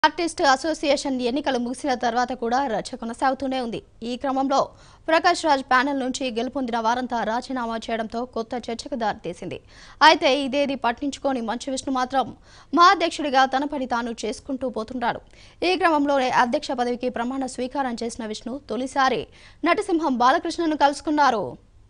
artist association ఎన్నికలు ముగిసిన తర్వాత కూడా రచ్చ కొనసాగుతూనే ఉంది ఈ క్రమంలో ప్రకాష్ రాజ్ ప్యానెల్ నుంచి గెలుపొందిన వారంతా రాజీనామా చేయడంతో కొత్త చర్చకు దారితీసింది అయితే ఇదేది పట్టించుకోని మంచు విష్ణు మాత్రం మా అధ్యక్షుడిగా తన పని తాను చేసుకుంటూ పోతున్నాడు ఈ క్రమంలోనే అధ్యక్ష పదవికి ప్రమాణ స్వీకారం చేసిన విష్ణు తొలిసారి నటసింహం బాలకృష్ణను కలుసుకున్నారు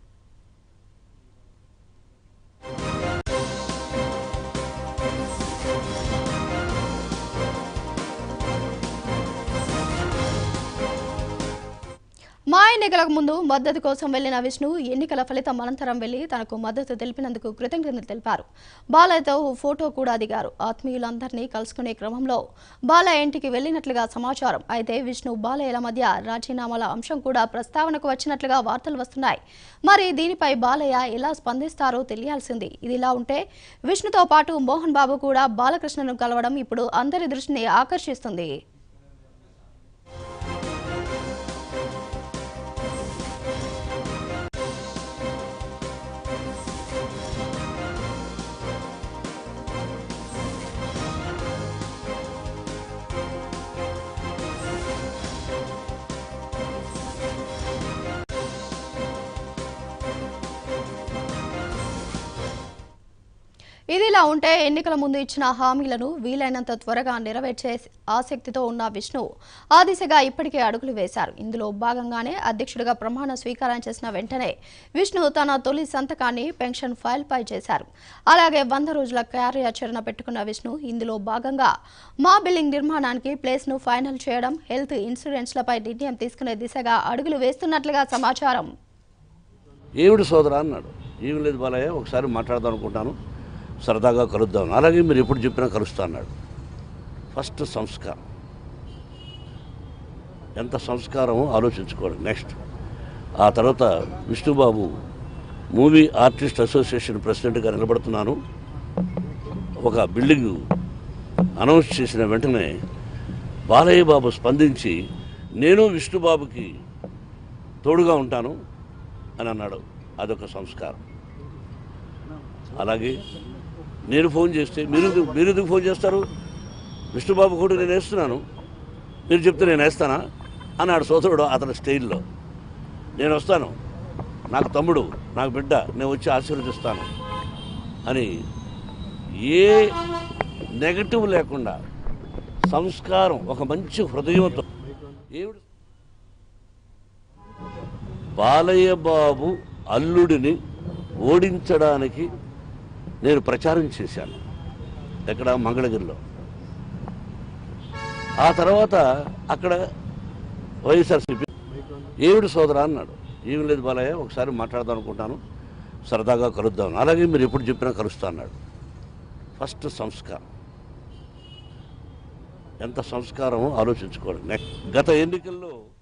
మా ఎన్నికలకు ముందు మద్దతు కోసం వెళ్లిన విష్ణు ఎన్నికల ఫలితం అనంతరం వెళ్లి తనకు మద్దతు తెలిపినందుకు కృతజ్ఞతలు తెలిపారు బాలయ్యతో ఓ ఫోటో కూడా దిగారు ఆత్మీయులందరినీ కలుసుకునే క్రమంలో బాలయ్య ఇంటికి వెళ్లినట్లుగా సమాచారం అయితే విష్ణు బాలయ్యల మధ్య రాజీనామాల అంశం కూడా ప్రస్తావనకు వచ్చినట్లుగా వార్తలు వస్తున్నాయి మరి దీనిపై బాలయ్య ఎలా స్పందిస్తారో తెలియాల్సింది ఇదిలా ఉంటే విష్ణుతో పాటు మోహన్ బాబు కూడా బాలకృష్ణను కలవడం ఇప్పుడు అందరి దృష్టిని ఆకర్షిస్తుంది ఇదిలా ఉంటే ఎన్నికల ముందు ఇచ్చిన హామీలను వీలైనంత త్వరగా నెరవేర్చే ఆసక్తితో ఉన్న విష్ణు ఆ దిశగా ఇప్పటికే అడుగులు వేశారు ఇందులో భాగంగానే అధ్యక్షుడిగా ప్రమాణ స్వీకారం చేసిన వెంటనే విష్ణు తన తొలి సంతకాన్ని పెన్షన్ ఫైల్పై చేశారు అలాగే వంద రోజుల కార్యాచరణ పెట్టుకున్న విష్ణు ఇందులో భాగంగా మా బిల్డింగ్ నిర్మాణానికి ప్లేస్ను ఫైనల్ చేయడం హెల్త్ ఇన్సూరెన్స్లపై నిర్ణయం తీసుకునే దిశగా అడుగులు వేస్తున్నట్లుగా సమాచారం ఏమిటి సోదరా అన్నాడు ఏం లేదు బాలయ్య ఒకసారి మాట్లాడదాం అనుకుంటాను సరదాగా కలుద్దాం అలాగే మీరు ఎప్పుడు చెప్పినా కలుస్తా అన్నాడు ఫస్ట్ సంస్కారం ఎంత సంస్కారం ఆలోచించుకోండి నెక్స్ట్ ఆ తర్వాత విష్ణుబాబు మూవీ ఆర్టిస్ట్ అసోసియేషన్ ప్రెసిడెంట్గా నిలబడుతున్నాను ఒక బిల్డింగ్ అనౌన్స్ చేసిన వెంటనే బాలయ్య బాబు స్పందించి నేను విష్ణుబాబుకి తోడుగా ఉంటాను అని అన్నాడు అదొక సంస్కారం అలాగే నేను ఫోన్ చేస్తే మీరు ఎందుకు- మీరు ఎందుకు ఫోన్ చేస్తారు విష్ణుబాబు కూడా నేను వేస్తున్నాను మీరు చెప్తే నేను వేస్తానా అన్నాడు సోదరుడు అతని స్టైల్లో నేను వస్తాను నాకు తమ్ముడు నాకు బిడ్డ నేను వచ్చి ఆశీర్వదిస్తాను అని ఏ నెగటివ్ లేకుండా సంస్కారం ఒక మంచి హృదయంతో ఏమిటి బాలయ్య బాబు అల్లుడిని ఓడించడానికి నేను ప్రచారం చేశాను ఎక్కడ మంగళగిరిలో ఆ తర్వాత అక్కడ వైఎస్ఆర్సీపీ ఏమిటి సోదరా అన్నాడు ఏం లేదు బాలయ్య ఒకసారి మాట్లాడదాం అనుకుంటాను సరదాగా కలుద్దాం అలాగే మీరు ఎప్పుడు చెప్పినా కలుస్తా అన్నాడు ఫస్ట్ సంస్కారం ఎంత సంస్కారమో ఆలోచించుకోండి నెక్స్ట్ గత ఎన్నికల్లో